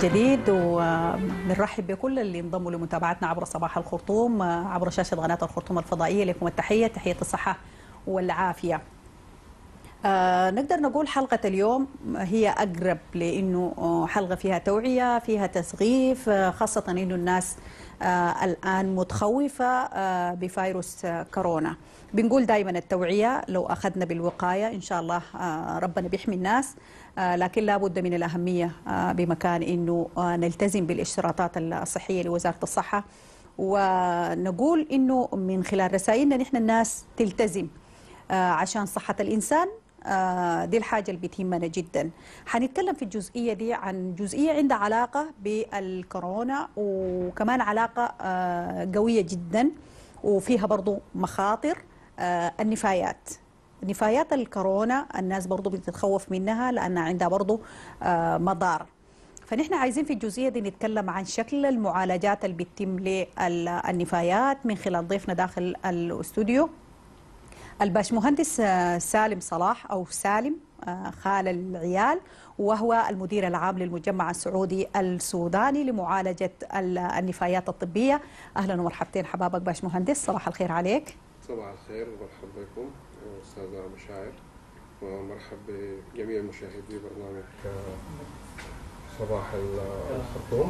جديد وبنرحب بكل اللي انضموا لمتابعتنا عبر صباح الخرطوم عبر شاشة قناة الخرطوم الفضائية لكم التحية تحية الصحة والعافية آه نقدر نقول حلقة اليوم هي أقرب لأنه حلقة فيها توعية فيها تسغيف آه خاصة أنه الناس آه الآن متخوفة آه بفيروس آه كورونا بنقول دائما التوعية لو أخذنا بالوقاية إن شاء الله آه ربنا بيحمي الناس آه لكن لا بد من الأهمية آه بمكان أنه آه نلتزم بالاشتراطات الصحية لوزارة الصحة ونقول أنه من خلال رسائلنا نحن الناس تلتزم عشان صحة الإنسان دي الحاجة اللي بتهمنا جدا حنتكلم في الجزئية دي عن جزئية عندها علاقة بالكورونا وكمان علاقة قوية جدا وفيها برضو مخاطر النفايات نفايات الكورونا الناس برضو بتتخوف منها لأنها عندها برضو مضار فنحن عايزين في الجزئيه دي نتكلم عن شكل المعالجات اللي بتتم للنفايات من خلال ضيفنا داخل الاستوديو الباشمهندس سالم صلاح او سالم خال العيال وهو المدير العام للمجمع السعودي السوداني لمعالجه النفايات الطبيه اهلا ومرحبتين حبابك باشمهندس صباح الخير عليك صباح الخير ومرحبا بكم استاذه مشاعر ومرحب بجميع مشاهدي برنامج صباح الخرطوم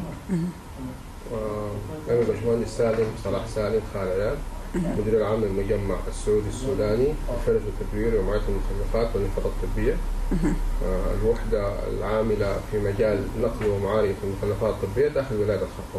أنا باشمهندس سالم صلاح سالم خال عيال مدير العام للمجمع السعودي السوداني للفرز والتدوير ومعاية المخلفات والنفاضة الطبية الوحدة العاملة في مجال نقل ومعالجة المخلفات الطبية داخل ولاية الخرطوم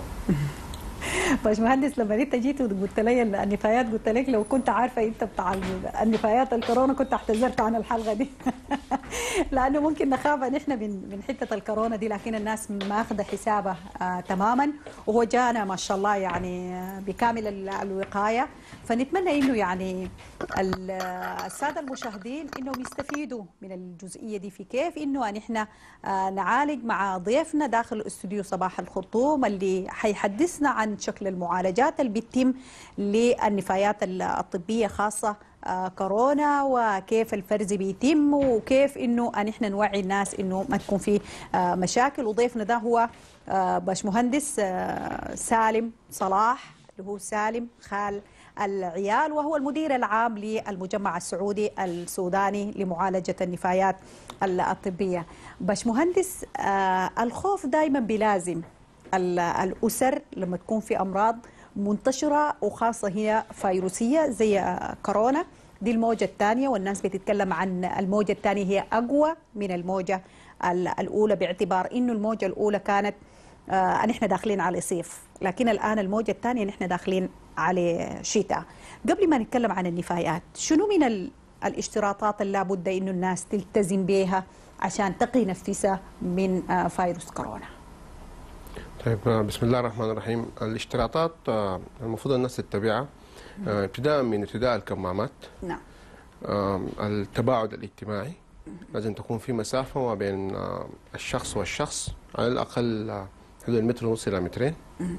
باشمهندس لما انت جيت وقلت لي النفايات قلت لك لو كنت عارفه انت بتاع النفايات الكورونا كنت اعتذرت عن الحلقه دي لانه ممكن نخاف نحن من من حته الكورونا دي لكن الناس ماخذه حسابه آه تماما وهو جانا ما شاء الله يعني بكامل الوقايه فنتمنى انه يعني الساده المشاهدين انهم يستفيدوا من الجزئيه دي في كيف انه نحن آه نعالج مع ضيفنا داخل استوديو صباح الخرطوم اللي حيحدثنا عن شكل المعالجات اللي بتتم للنفايات الطبيه خاصه آه كورونا وكيف الفرز بيتم وكيف انه نحن نوعي الناس انه ما تكون في آه مشاكل وضيفنا ده هو آه باشمهندس سالم صلاح اللي هو سالم خال العيال وهو المدير العام للمجمع السعودي السوداني لمعالجة النفايات الطبية باشمهندس الخوف دائما بلازم الأسر لما تكون في أمراض منتشرة وخاصة هي فيروسية زي كورونا دي الموجة الثانية والناس بتتكلم عن الموجة الثانية هي أقوى من الموجة الأولى باعتبار إنه الموجة الأولى كانت آه نحن داخلين على صيف لكن الآن الموجة الثانية نحن داخلين على شتاء قبل ما نتكلم عن النفايات شنو من ال... الاشتراطات اللي لابد إنه الناس تلتزم بها عشان تقي نفسها من آه فيروس كورونا طيب بسم الله الرحمن الرحيم الاشتراطات المفروض الناس تتبعها ابتداء من ارتداء الكمامات نعم التباعد الاجتماعي لازم تكون في مسافة ما بين الشخص والشخص على الأقل حدود المتر ونص إلى مترين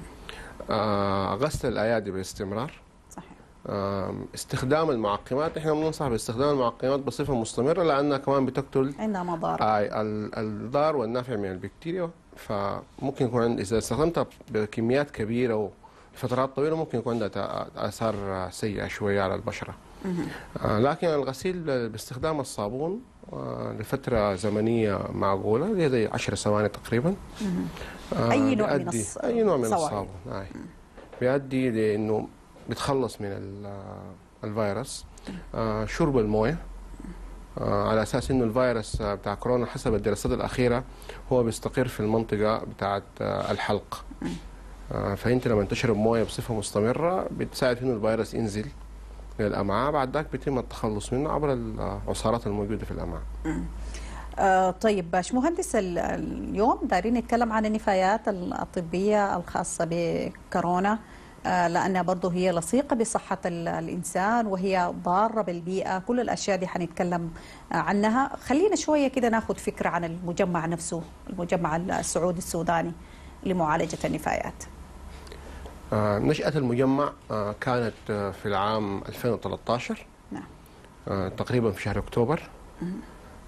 غسل الأيادي باستمرار صحيح استخدام المعقمات احنا بننصح باستخدام المعقمات بصفة مستمرة لأنها كمان بتقتل عندها مضار آي الضار والنافع من البكتيريا فممكن يكون عند اذا استخدمتها بكميات كبيره وفترات طويله ممكن يكون عندها اثار سيئه شويه على البشره. آه لكن الغسيل باستخدام الصابون آه لفتره زمنيه معقوله اللي هي زي 10 ثواني تقريبا. آه اي نوع من الص... اي نوع من الصابون آه. بيؤدي لانه بتخلص من الفيروس. آه شرب المويه على اساس انه الفيروس بتاع كورونا حسب الدراسات الاخيره هو بيستقر في المنطقه بتاعه الحلق فانت لما تشرب مويه بصفه مستمره بتساعد انه الفيروس ينزل للامعاء بعد ذاك بيتم التخلص منه عبر العصارات الموجوده في الامعاء. آه طيب باشمهندس اليوم دايرين نتكلم عن النفايات الطبيه الخاصه بكورونا لأنها برضه هي لصيقة بصحة الإنسان وهي ضارة بالبيئة كل الأشياء دي حنتكلم عنها خلينا شوية كده ناخذ فكرة عن المجمع نفسه المجمع السعودي السوداني لمعالجة النفايات آه نشأة المجمع آه كانت آه في العام 2013 نعم آه تقريبا في شهر أكتوبر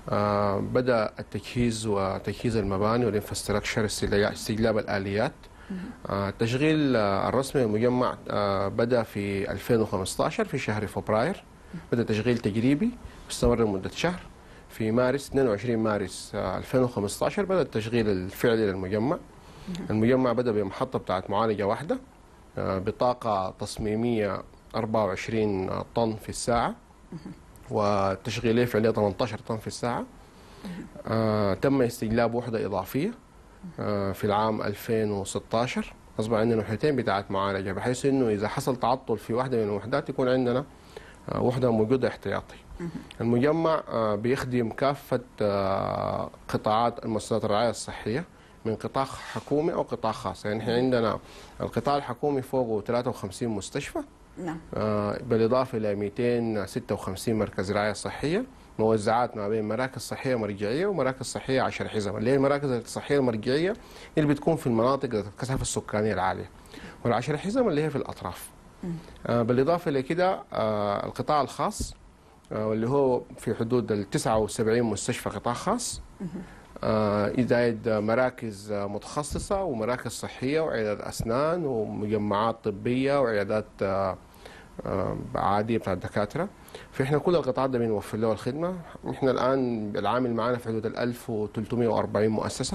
آه، بدا التجهيز وتجهيز المباني والانفراستراكشر استجلاب الاليات آه، التشغيل آه، الرسمي للمجمع آه، بدا في 2015 في شهر فبراير بدا تشغيل تجريبي استمر لمده شهر في مارس 22 مارس آه، 2015 بدا التشغيل الفعلي للمجمع المجمع بدا بمحطه بتاعت معالجه واحده آه، بطاقه تصميميه 24 طن في الساعه والتشغيليه فعليا 18 طن في الساعه آه، تم استجلاب وحده اضافيه آه، في العام 2016 اصبح عندنا وحدتين بتاعت معالجه بحيث انه اذا حصل تعطل في واحده من الوحدات يكون عندنا آه، وحده موجوده احتياطي. المجمع آه، بيخدم كافه آه، قطاعات المؤسسات الرعايه الصحيه من قطاع حكومي او قطاع خاص، يعني احنا عندنا القطاع الحكومي فوقه 53 مستشفى نعم آه، بالإضافة إلى 256 مركز رعاية صحية موزعات ما بين مراكز صحية مرجعية ومراكز صحية عشر حزم اللي هي المراكز الصحية المرجعية اللي بتكون في المناطق ذات الكثافة السكانية العالية والعشر حزم اللي هي في الأطراف آه، بالإضافة إلى كده آه، القطاع الخاص آه، واللي هو في حدود ال 79 مستشفى قطاع خاص آه، زائد مراكز آه، متخصصة ومراكز صحية وعيادات أسنان ومجمعات طبية وعيادات آه، آه، عادية بتاعت الدكاترة فإحنا كل القطاعات ده بنوفر له الخدمة إحنا الآن العامل معنا في حدود ال 1340 مؤسسة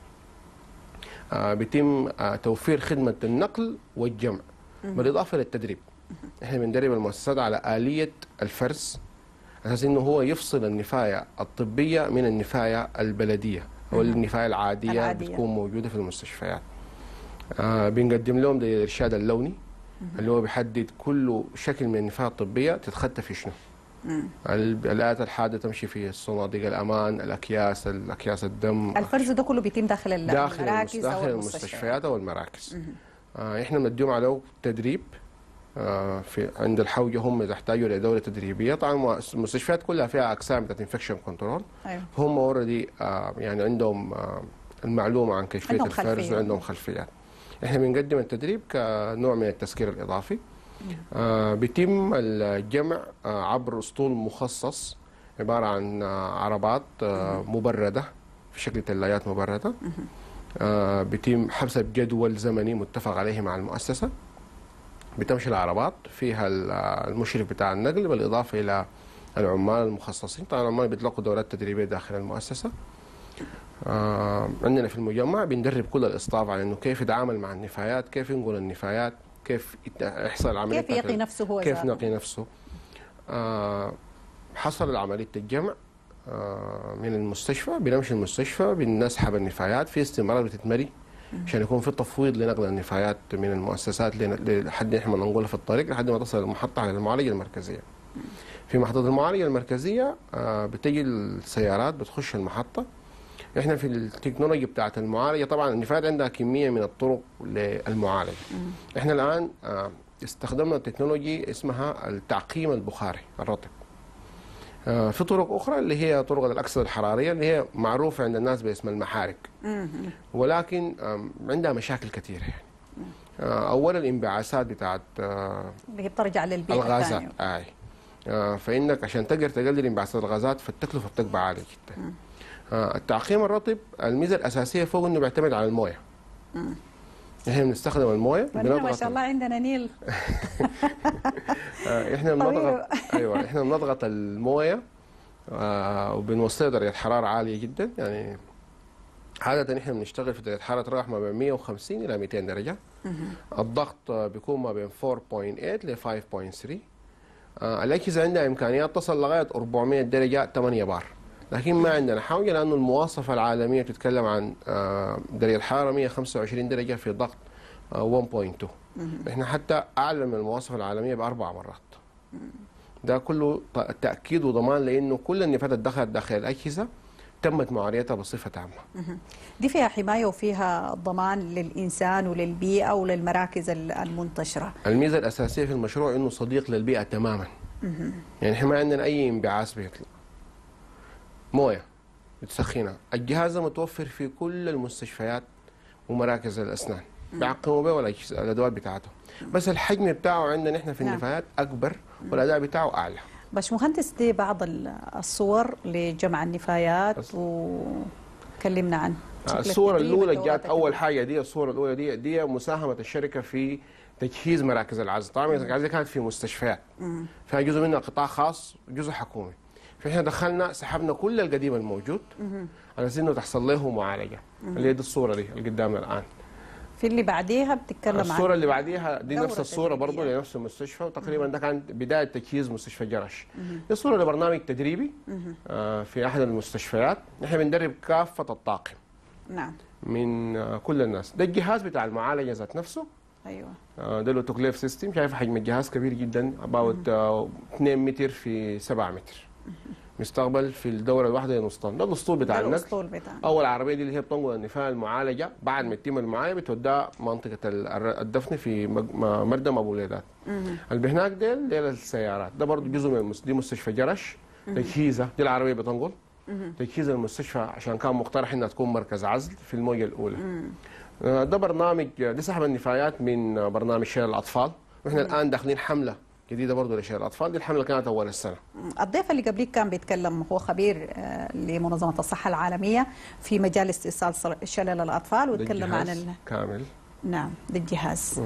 آه، بيتم آه، توفير خدمة النقل والجمع بالإضافة للتدريب إحنا بندرب المؤسسات على آلية الفرز اساس انه هو يفصل النفايه الطبيه من النفايه البلديه او النفايه العاديه, العادية. بتكون موجوده في المستشفيات. آه بنقدم لهم ده الارشاد اللوني اللي هو بيحدد كل شكل من النفايه الطبيه تتخطى في شنو. ال- الآلات الحادة تمشي في الصناديق الأمان الأكياس الأكياس الدم الفرز ده كله بيتم داخل ال- داخل المراكز المس- او داخل المستشفيات المستشفيات او المراكز آه احنا بنديهم على تدريب آه في عند الحوجه هم اذا احتاجوا لدوره تدريبيه طبعا المؤس- المستشفيات كلها فيها اقسام بتاعت انفكشن كنترول ايوه هم اوريدي آه يعني عندهم آه المعلومه عن كيفيه عندهم الفرز خلفية. وعندهم خلفيات احنا بنقدم التدريب كنوع من التسكير الاضافي آه بيتم الجمع آه عبر اسطول مخصص عباره عن آه عربات آه مبرده في شكل ثلاجات مبرده آه بيتم حسب جدول زمني متفق عليه مع المؤسسه بتمشي العربات فيها ال- المشرف بتاع النقل بالاضافه الى العمال المخصصين طبعا العمال بيطلقوا دورات تدريبيه داخل المؤسسه آه عندنا في المجمع بندرب كل الاستاف على انه كيف يتعامل مع النفايات كيف ينقل النفايات كيف يت- يحصل عمليه كيف يقي نفسه هو كيف ذاته. نقي نفسه آه حصل عمليه الجمع آه من المستشفى بنمشي المستشفى بنسحب النفايات في استمرار بتتمري عشان يكون في تفويض لنقل النفايات من المؤسسات لن- لحد احنا ما ننقلها في الطريق لحد ما تصل المحطه على المعالجه المركزيه. في محطه المعالجه المركزيه آه بتجي السيارات بتخش المحطه احنا في التكنولوجيا بتاعت المعالجه طبعا النفايات عندها كميه من الطرق للمعالجه. احنا الان آه استخدمنا تكنولوجي اسمها التعقيم البخاري الرطب. آه، في طرق اخرى اللي هي طرق الاكسده الحراريه اللي هي معروفه عند الناس باسم المحارق ولكن آم، عندها مشاكل كثيره يعني آه، اولا الانبعاثات بتاعت آه، اللي هي بترجع للبيئه الغازات الثانيه آي. آه، فانك عشان تقدر تقلل انبعاثات الغازات فالتكلفه بتبقى عاليه جدا آه، التعقيم الرطب الميزه الاساسيه فوق انه بيعتمد على المويه احنا بنستخدم المويه ونحن ما بنضغط شاء الله عندنا نيل آه، احنا طبيعي. بنضغط ايوه احنا بنضغط المويه آه، وبنوصلها درجه حراره عاليه جدا يعني عادة احنا بنشتغل في درجة حرارة تراوح ما بين 150 إلى 200 درجة. الضغط آه، بيكون ما بين 4.8 ل 5.3. آه، الأجهزة عندها إمكانيات تصل لغاية 400 درجة 8 بار. لكن ما عندنا حاجة لأنه المواصفة العالمية بتتكلم عن آه، درجة حرارة 125 درجة في ضغط آه، 1.2. احنا حتى أعلى من المواصفة العالمية بأربع مرات. ده كله ت- تأكيد وضمان لأنه كل النفايات اللي دخلت داخل الأجهزة تمت معالجتها بصفة عامة. دي فيها حمايه وفيها ضمان للانسان وللبيئه وللمراكز ال- المنتشره الميزه الاساسيه في المشروع انه صديق للبيئه تماما يعني احنا ما عندنا اي انبعاث بيطلع مويه بتسخنها الجهاز ده متوفر في كل المستشفيات ومراكز الاسنان بيعقموا به ولا الادوات بتاعته بس الحجم بتاعه عندنا احنا في نعم. النفايات اكبر والاداء بتاعه اعلى باشمهندس دي بعض ال- الصور لجمع النفايات أص- وكلمنا عن شكل الصورة التدريب الأولى والدورات جات أول التدريبية. حاجة دي الصورة الأولى دي دي مساهمة الشركة في تجهيز مراكز العزل، طبعا مراكز العزل كانت في مستشفيات فيها جزء منها قطاع خاص وجزء حكومي فاحنا دخلنا سحبنا كل القديم الموجود على اساس انه تحصل له معالجة اللي هي دي الصورة دي اللي قدامنا الآن في اللي بعديها بتتكلم عن الصورة اللي بعديها دي دورة نفس الصورة برضه تدريبية. لنفس المستشفى وتقريبا ده كان بداية تجهيز مستشفى جرش دي صورة لبرنامج تدريبي آه، في أحد المستشفيات نحن بندرب كافة الطاقم نعم من آه، كل الناس ده الجهاز بتاع المعالجة ذات نفسه ايوه آه، ده الاوتوكليف سيستم شايف حجم الجهاز كبير جدا about آه، 2 متر في 7 متر مستقبل في الدورة الواحدة نص طن ده الاسطول بتاع ده النقل الاسطول بتاعنا اول عربيه دي اللي هي بتنقل النفايه المعالجه بعد ما يتم المعالجه بتوديها منطقه ال- الدفن في مج- م- مردم ابو ليلات اللي هناك ديل ديل السيارات ده برضه جزء من المس- دي مستشفى جرش تجهيزها دي العربيه بتنقل تجهيز المستشفى عشان كان مقترح انها تكون مركز عزل في الموجه الاولى آه، ده برنامج آه، دي سحب النفايات من آه، برنامج شيل الاطفال واحنا الان داخلين حمله جديده برضه لشيل الاطفال دي الحمله كانت اول السنه الضيف اللي قبليك كان بيتكلم هو خبير آه، لمنظمة الصحة العالمية في مجال استئصال صل- شلل الأطفال ده وتكلم عن الجهاز ال... كامل نعم ده الجهاز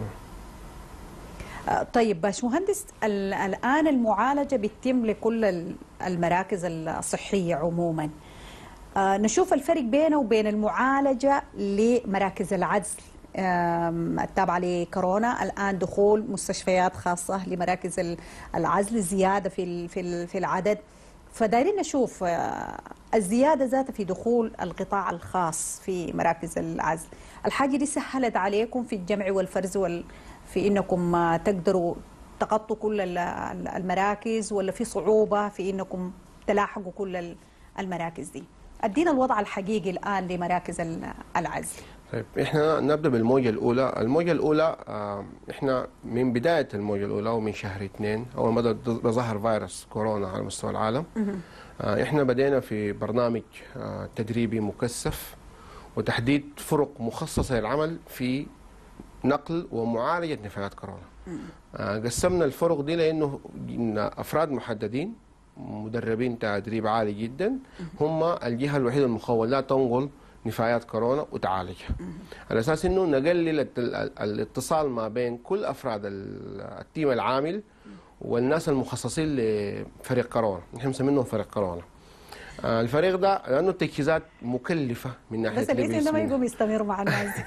آه، طيب باشمهندس ال- الآن المعالجة بتتم لكل ال- المراكز الصحية عموما آه، نشوف الفرق بينه وبين المعالجة لمراكز العزل آم، التابعة لكورونا الآن دخول مستشفيات خاصة لمراكز ال- العزل زيادة في ال- في ال- في العدد فدايرين نشوف آه، الزيادة ذاتها في دخول القطاع الخاص في مراكز العزل الحاجة دي سهلت عليكم في الجمع والفرز وال في انكم آه، تقدروا تغطوا كل ال- ال- المراكز ولا في صعوبة في انكم تلاحقوا كل ال- المراكز دي ادينا الوضع الحقيقي الان لمراكز ال- العزل طيب احنا نبدا بالموجه الاولى، الموجه الاولى آه، احنا من بدايه الموجه الاولى ومن شهر اثنين اول ما بدا ظهر فيروس كورونا على مستوى العالم آه، احنا بدينا في برنامج آه، تدريبي مكثف وتحديد فرق مخصصه للعمل في نقل ومعالجه نفايات كورونا. آه، قسمنا الفرق دي لانه جبنا افراد محددين مدربين تدريب عالي جدا هم الجهه الوحيده المخوله تنقل نفايات كورونا وتعالجها على اساس انه نقلل الت- ال- الاتصال ما بين كل افراد ال- التيم العامل والناس المخصصين لفريق كورونا نحن مسمينهم فريق كورونا آه، الفريق ده لانه التجهيزات مكلفه من ناحيه بس الاسم ده ما منها. يقوم يستمر مع الناس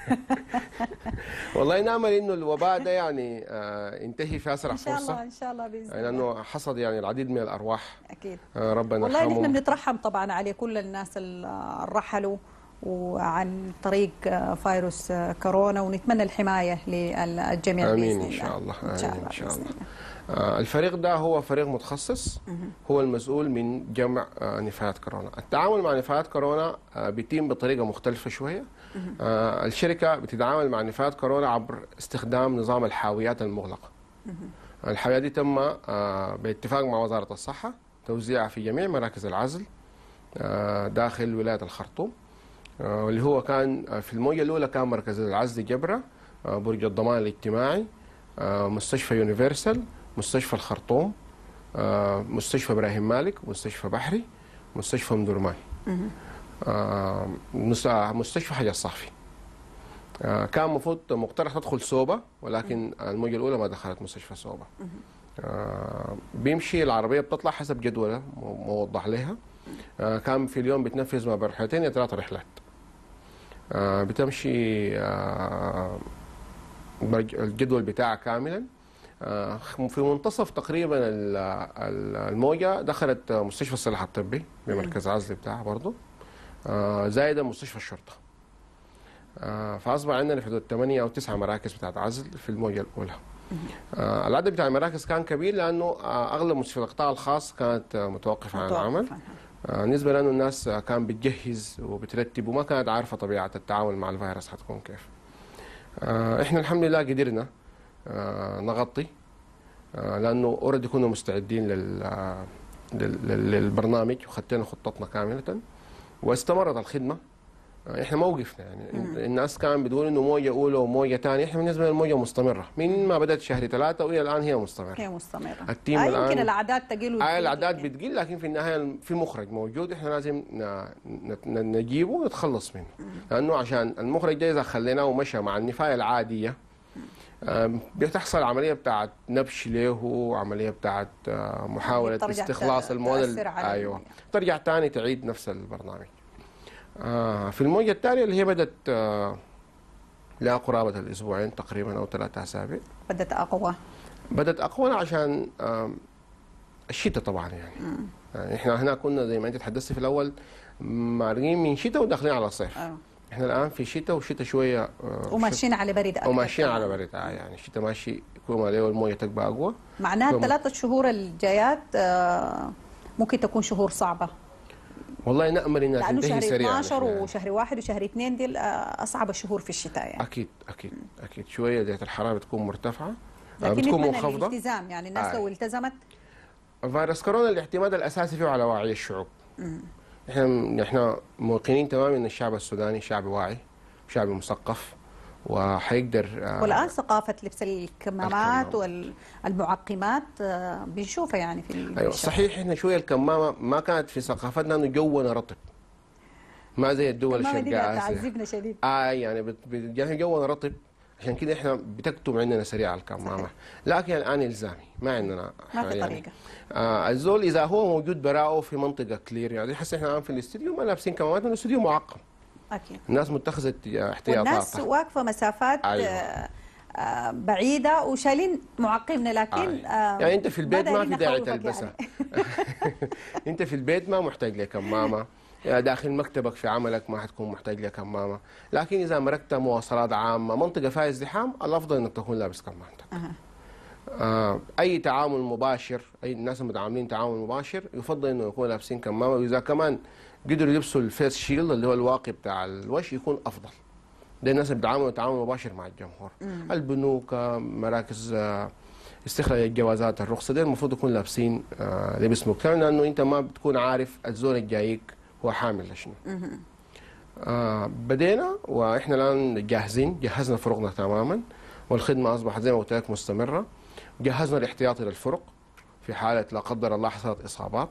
والله نامل انه الوباء ده يعني آه، ينتهي في اسرع ان شاء الله فرصه ان شاء الله باذن يعني الله لانه حصد يعني العديد من الارواح اكيد آه، ربنا والله نحن يرحمهم بنترحم طبعا على كل الناس اللي رحلوا وعن طريق فيروس كورونا ونتمنى الحمايه للجميع امين باذن ان الله شاء الله ان شاء امين الله ان شاء بإذن الله آه، الفريق ده هو فريق متخصص هو المسؤول من جمع آه، نفايات كورونا التعامل مع نفايات كورونا آه، بيتم بطريقه مختلفه شويه آه، الشركه بتتعامل مع نفايات كورونا عبر استخدام نظام الحاويات المغلقه الحاويات دي تم آه، باتفاق مع وزاره الصحه توزيعها في جميع مراكز العزل آه، داخل ولايه الخرطوم آه، واللي هو كان آه، في الموجه الاولى كان مركز العزل جبره آه، برج الضمان الاجتماعي آه، مستشفى يونيفرسال مستشفى الخرطوم آه، مستشفى ابراهيم مالك مستشفى بحري مستشفى مدرمان آه، مس- آه، مستشفى حاجة الصافي آه، كان المفروض مقترح تدخل سوبا ولكن الموجة الأولى ما دخلت مستشفى سوبا آه، بيمشي العربية بتطلع حسب جدولة م- موضح لها آه، كان في اليوم بتنفذ ما بين رحلتين إلى ثلاث رحلات آه، بتمشي آه، برج- الجدول بتاعها كاملا آه، في منتصف تقريبا ال- ال- الموجة دخلت مستشفى السلاح الطبي بمركز عزل بتاعها برضه آه، زائد مستشفى الشرطة آه، فأصبح عندنا في حدود 8 أو 9 مراكز بتاعت عزل في الموجة الأولى آه، العدد بتاع المراكز كان كبير لأنه آه، أغلب مستشفى القطاع الخاص كانت آه، متوقفة عن العمل متوقف عنها. آه، بالنسبة لأنه الناس آه، كان بتجهز وبترتب وما كانت عارفة طبيعة التعامل مع الفيروس حتكون كيف آه، احنا الحمد لله قدرنا آه، نغطي آه، لانه اوريدي كنا مستعدين لل آه، لل- لل- للبرنامج وخدينا خطتنا كامله واستمرت الخدمه احنا موقفنا يعني الناس كان بتقول انه موجه اولى وموجه ثانيه احنا بالنسبه لنا الموجه مستمره من ما بدات شهر ثلاثه والى الان هي مستمره هي مستمره التيم آه الآن- يمكن الاعداد تقل آه الاعداد بتقل لكن في النهايه في مخرج موجود احنا لازم ن- ن- نجيبه ونتخلص منه لانه عشان المخرج ده اذا خليناه ومشى مع النفايه العاديه آم، بتحصل عمليه بتاعت نبش له عمليه بتاعت آه، محاوله بترجع استخلاص ت- المواد ال- تأثر على ايوه ال- ترجع تاني تعيد نفس البرنامج آه في الموجه الثانيه اللي هي بدت آه لها قرابه الاسبوعين تقريبا او ثلاثة اسابيع بدت اقوى بدت اقوى عشان آم، الشتاء طبعا يعني. يعني احنا هنا كنا زي ما انت تحدثتي في الاول مارقين من شتاء وداخلين على صيف آه. احنا الان في شتاء وشتاء شويه آه، وماشيين على برد اكثر وماشيين على كمان. برد آه يعني الشتاء ماشي كل ما عليه المويه تبقى اقوى معناها كم- الثلاثة شهور الجايات آه، ممكن تكون شهور صعبة والله نامل انها لأنه تنتهي شهر سريعا 12 يعني. وشهر واحد وشهر اثنين دي آه، أصعب الشهور في الشتاء يعني اكيد اكيد اكيد شويه درجه الحراره بتكون مرتفعه آه، لكن بتكون نتمنى منخفضه الالتزام يعني الناس آه. لو التزمت فيروس كورونا الاعتماد الاساسي فيه على وعي الشعوب احنا احنا موقنين تماما ان الشعب السوداني شعب واعي شعب مثقف وحيقدر آه، والآن ثقافة لبس الكمامات الكمام. والمعقمات آه، بنشوفها يعني في ال- ايوه في الشارع. صحيح احنا شويه الكمامه ما كانت في ثقافتنا انه جونا رطب ما زي الدول الكمامة دي قاعدة الشرقيه آسيا. تعذبنا شديد اه يعني بت- بت- يعني جونا رطب عشان كده احنا بتكتم عندنا سريع الكمامه صحيح. لكن الان الزامي ما عندنا ما في يعني طريقة آه الزول اذا هو موجود براءه في منطقه كلير يعني حس احنا الان في الاستوديو ما لابسين كمامات لانه الاستوديو معقم أكيد الناس متخذت والناس احتياطاتها واقفة مسافات أيوة. آه، آه، بعيدة وشايلين معقمنا لكن آه. آه، يعني انت في البيت ما بدأ في داعي نخوفك تلبسها يعني. انت في البيت ما محتاج لكمامه يا داخل مكتبك في عملك ما حتكون محتاج لكمامه لكن اذا مركت مواصلات عامه منطقه فيها ازدحام الافضل انك تكون لابس كمامتك أها. آه اي تعامل مباشر اي الناس المتعاملين تعامل مباشر يفضل انه يكونوا لابسين كمامه واذا كمان قدروا يلبسوا الفيس شيلد اللي هو الواقي بتاع الوجه يكون افضل ده الناس اللي بيتعاملوا تعامل مباشر مع الجمهور البنوك آه، مراكز آه، استخراج الجوازات الرخصه دي المفروض يكون لابسين آه، لبس مكتمل لانه انت ما بتكون عارف الزول الجايك هو حامل لشنو آه بدينا واحنا الان جاهزين جهزنا فرقنا تماما والخدمه اصبحت زي ما قلت لك مستمره جهزنا الاحتياطي للفرق في حاله لا قدر الله حصلت اصابات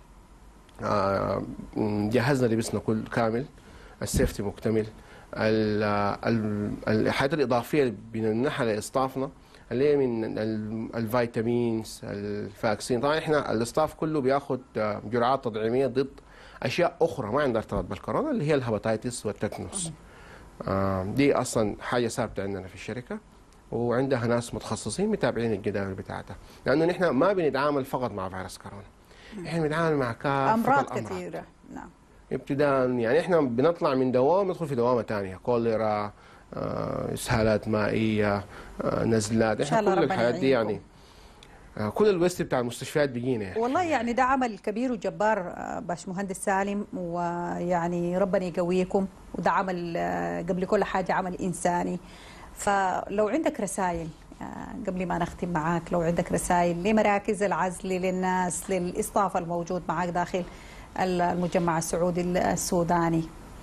آه جهزنا لبسنا كل كامل السيفتي مكتمل ال- ال- الحاجات الاضافيه اللي بنمنحها لاصطافنا اللي هي من ال- الفيتامينز الفاكسين طبعا احنا الاصطاف كله بياخد آه، جرعات تطعيميه ضد اشياء اخرى ما عندها ارتباط بالكورونا اللي هي الهباتيتس والتكنوس آه، دي اصلا حاجه ثابته عندنا في الشركه وعندها ناس متخصصين متابعين الجداول بتاعتها لانه نحن ما بنتعامل فقط مع فيروس كورونا احنا بنتعامل مع كافه أمراض الأمراض. كثيرة نعم ابتداء يعني احنا بنطلع من دوام ندخل في دوامه ثانيه كوليرا آه، اسهالات مائيه آه، نزلات إن شاء احنا الله كل ربنا الحاجات دي يعينكم. يعني آه، كل الويست بتاع المستشفيات بيجينا يعني. والله يعني ده عمل كبير وجبار آه، باشمهندس سالم ويعني ربنا يقويكم وده عمل آه، قبل كل حاجة عمل إنساني فلو عندك رسائل آه، قبل ما نختم معاك لو عندك رسائل لمراكز العزل للناس للإصطاف الموجود معاك داخل المجمع السعودي السوداني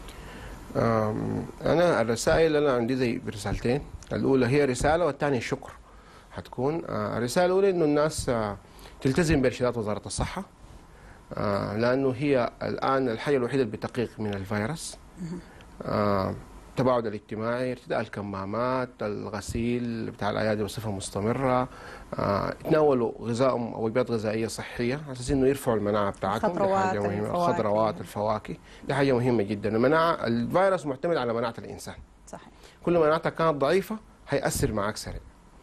آم، انا الرسائل انا عندي زي رسالتين الاولى هي رساله والثانيه شكر حتكون آه، الرساله الاولى انه الناس آه، تلتزم بارشادات وزاره الصحه آه، لانه هي الان الحاجه الوحيده اللي بتقيق من الفيروس آه، التباعد الاجتماعي ارتداء الكمامات الغسيل بتاع الايادي بصفه مستمره آه، يتناولوا غذاء وجبات غذائيه صحيه على اساس انه يرفعوا المناعه بتاعتهم دي الخضروات، حاجه مهمه الفواكه. الخضروات الفواكه دي حاجه مهمه جدا المناعه الفيروس معتمد على مناعه الانسان صحيح كل ما مناعتك كانت ضعيفه هيأثر معك سريع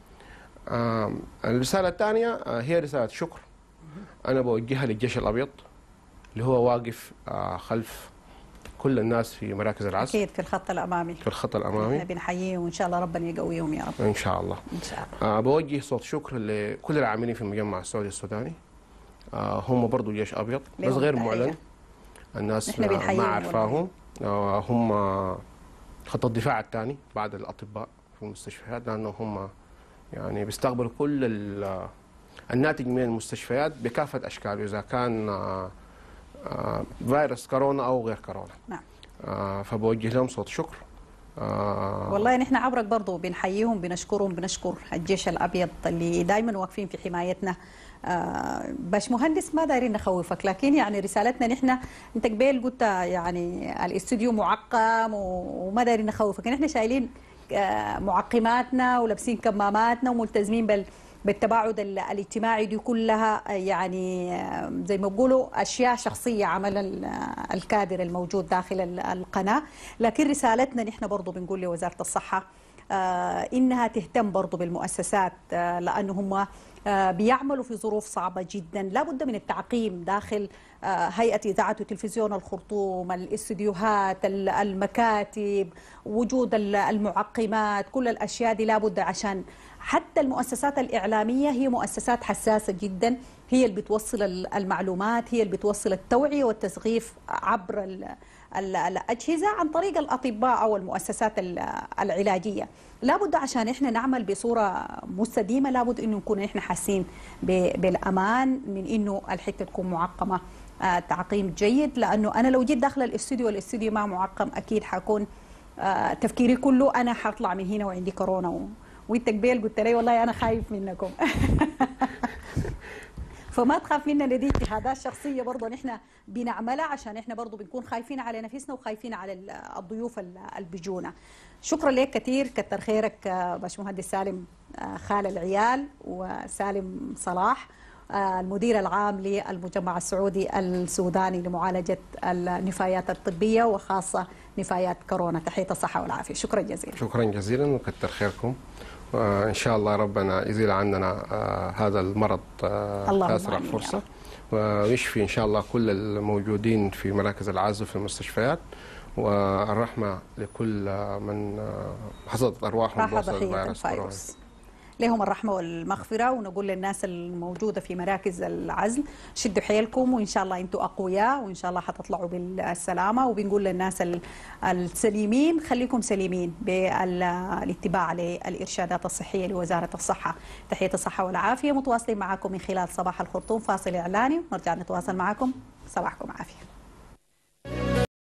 آم، الرساله الثانيه آه، هي رساله شكر انا بوجهها للجيش الابيض اللي هو واقف آه، خلف كل الناس في مراكز العزل أكيد في الخط الأمامي في الخط احنا الامامي بنحييه وإن شاء الله ربنا يقويهم يا رب ان شاء الله إن شاء الله آه بوجه صوت شكر لكل العاملين في المجمع السعودي السوداني آه هم برضو جيش ابيض بس لهم غير تحية. معلن الناس نحن آه، بنحييهم ما والله. عارفاهم آه هم خط الدفاع الثاني بعد الاطباء في المستشفيات لانه هم يعني بيستقبلوا كل ال- الناتج من المستشفيات بكافه اشكاله اذا كان آه، آه، فيروس كورونا او غير كورونا نعم آه، فبوجه لهم صوت شكر آه، والله نحن عبرك برضو بنحييهم بنشكرهم بنشكر الجيش الابيض اللي دائما واقفين في حمايتنا آه، باش مهندس ما دايرين نخوفك لكن يعني رسالتنا نحن انت قبيل قلت يعني الاستوديو معقم و- وما دايرين نخوفك نحن شايلين آه، معقماتنا ولابسين كماماتنا وملتزمين بال بالتباعد ال- الاجتماعي دي كلها آه، يعني آه، زي ما بيقولوا اشياء شخصيه عمل ال- آه، الكادر الموجود داخل ال- القناه لكن رسالتنا نحن برضو بنقول لوزاره الصحه آه، انها تهتم برضو بالمؤسسات آه، لانه هم آه، بيعملوا في ظروف صعبه جدا لا بد من التعقيم داخل آه، هيئه اذاعه وتلفزيون الخرطوم الاستديوهات ال- المكاتب وجود ال- المعقمات كل الاشياء دي لابد عشان حتى المؤسسات الاعلاميه هي مؤسسات حساسه جدا هي اللي بتوصل ال- المعلومات هي اللي بتوصل التوعيه والتثقيف عبر ال- ال- الأجهزة عن طريق الأطباء أو المؤسسات ال- العلاجية لابد عشان إحنا نعمل بصورة مستديمة لابد إنه نكون إحنا حاسين ب- بالأمان من إنه الحتة تكون معقمة آه، تعقيم جيد لأنه أنا لو جيت داخل الاستوديو والاستوديو ما معقم أكيد حكون آه، تفكيري كله أنا حطلع من هنا وعندي كورونا و... وانت قبيل قلت لي والله انا خايف منكم فما تخاف مننا دي اجتهادات شخصيه برضه نحن بنعملها عشان احنا برضه بنكون خايفين على نفسنا وخايفين على ال- الضيوف ال- اللي بيجونا شكرا لك كثير كتر خيرك آه، باشمهندس سالم آه، خال العيال وسالم صلاح آه، المدير العام للمجمع السعودي السوداني لمعالجه النفايات الطبيه وخاصه نفايات كورونا تحيه الصحه والعافيه شكرا جزيلا شكرا جزيلا وكتر خيركم وإن شاء الله ربنا يزيل عننا آه، هذا المرض آه، اللهم في أسرع آمين يا فرصة رب. ويشفي إن شاء الله كل الموجودين في مراكز العزل في المستشفيات والرحمة لكل آه، من آه، حصلت أرواحهم راح بواسطة ضحية الفيروس كورونا. الفيروس لهم الرحمة والمغفرة ونقول للناس الموجودة في مراكز العزل شدوا حيلكم وإن شاء الله أنتم أقوياء وإن شاء الله حتطلعوا بالسلامة وبنقول للناس ال- السليمين خليكم سليمين بالاتباع للإرشادات الصحية لوزارة الصحة تحية الصحة والعافية متواصلين معكم من خلال صباح الخرطوم فاصل إعلاني ونرجع نتواصل معكم صباحكم عافية